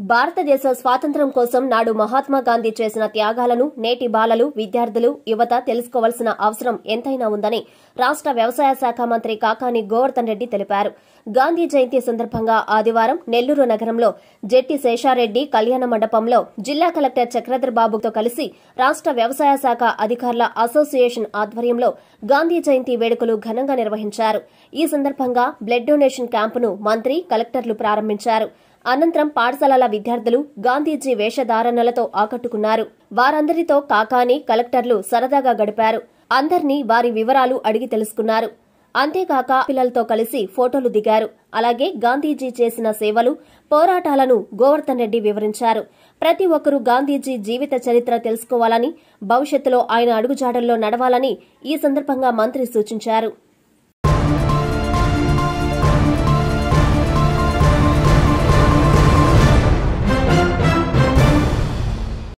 భారతదేశ స్వాతంత్ర్యం కోసం నాడు మహాత్మా గాంధీ చేసిన త్యాగాలను నేటి బాలలు విద్యార్థులు యువత తెలుసుకోవాల్సిన అవసరం ఎంతైనా ఉందని రాష్ట వ్యవసాయ శాఖ మంత్రి కాకాని గోవర్ధన్ రెడ్డి తెలిపారు గాంధీ జయంతి సందర్భంగా ఆదివారం నెల్లూరు నగరంలో జెట్టి శేషారెడ్డి కళ్యాణ మండపంలో జిల్లా కలెక్టర్ చక్రధర్ బాబుతో కలిసి రాష్ట వ్యవసాయ శాఖ అధికారుల అసోసియేషన్ ఆధ్వర్యంలో గాంధీ జయంతి వేడుకలు ఘనంగా నిర్వహించారు ఈ సందర్భంగా బ్లడ్ డొనేషన్ క్యాంపును మంత్రి కలెక్టర్లు ప్రారంభించారు అనంతరం పాఠశాలల విద్యార్థులు గాంధీజీ వేషధారణలతో ఆకట్టుకున్నారు వారందరితో కాకాని కలెక్టర్లు సరదాగా గడిపారు అందర్నీ వారి వివరాలు అడిగి తెలుసుకున్నారు అంతేకాక పిల్లలతో కలిసి ఫోటోలు దిగారు అలాగే గాంధీజీ చేసిన సేవలు పోరాటాలను గోవర్ధన్ రెడ్డి వివరించారు ప్రతి ఒక్కరూ గాంధీజీ జీవిత చరిత్ర తెలుసుకోవాలని భవిష్యత్తులో ఆయన అడుగుజాడల్లో నడవాలని ఈ సందర్భంగా మంత్రి సూచించారు